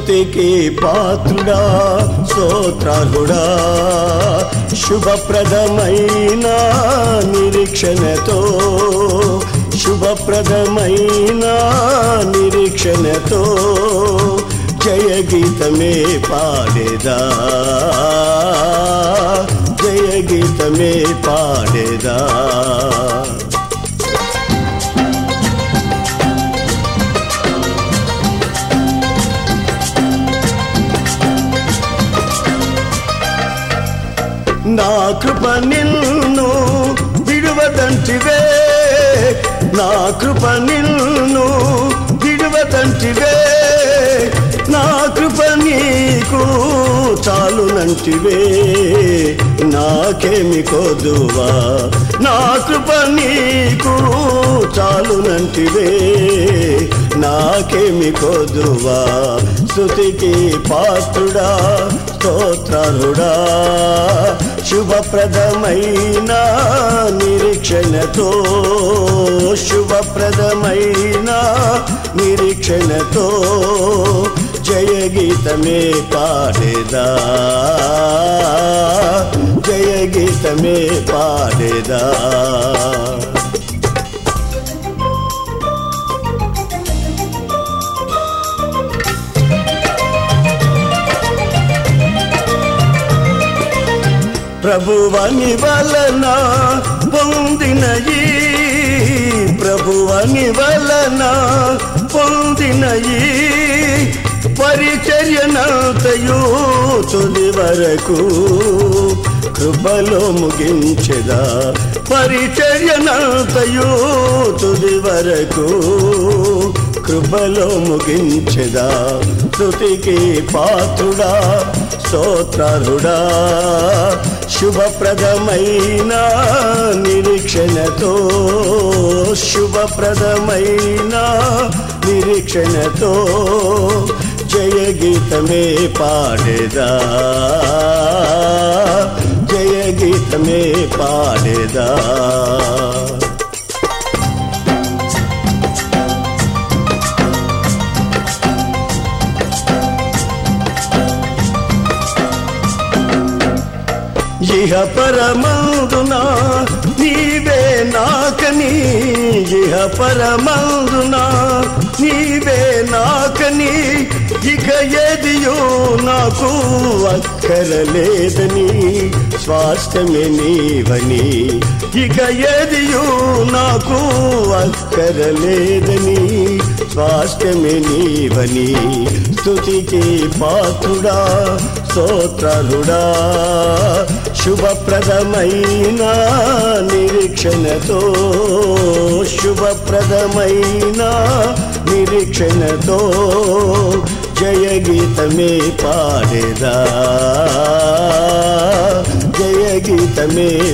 స్తుతికి పాత్రుడా స్తోత్రాలుడా శుభప్రదమైన నిరీక్షణతో శుభప్రదమైన నిరీక్షణతో జయ గీతమే పాడేదా జయ గీతమే పాడేదా నా కృప నిన్ను విడువదంటివే నా కృప నిన్ను విడువదంటివే నా కృప నీకు చాలునంటివే నాకేమి కోదువా నా కృప నీకు చాలునంటివే నాకేమి కోదువా స్థుతికి పాత్రుడా స్తోత్రాలుడా శుభప్రదమైన నిరీక్షణతో శుభప్రదమైన నిరీక్షణతో జయ గీతమే పాడేదా జయ గీతమే పాడేదా ప్రభువని వలన పొందినయి ప్రభువని వలన పొందినయి పరిచర్యనంతయు తుది వరకు కృపలో ముగించెదా పరిచర్యనంతయు తుది వరకు కృపలో ముగించెదా స్తుతికి పాత్రుడా స్తోత్రాలుడా శుభప్రదమైన నిరీక్షణతో శుభప్రదమైన నిరీక్షణతో జయ గీతమే పాడేదా జయ గీతమే పాడేదా ఇహ పరమందున నీవే నాకని ఇహ పరమందున నీవే నాకని ఇక ఎదియో నాకు అక్కరలేదని స్వాస్థ్యమే నీవని ఇక ఎదియో నాకు అక్కరలేదని స్వాస్థ్యమే నీవని స్తుతికి పాత్రుడా స్తోత్రాలుడా శుభప్రదమైన నిరీక్షణతో శుభప్రదమైన నిరీక్షణతో జయ గీతమే పాడేదా జయ గీతమే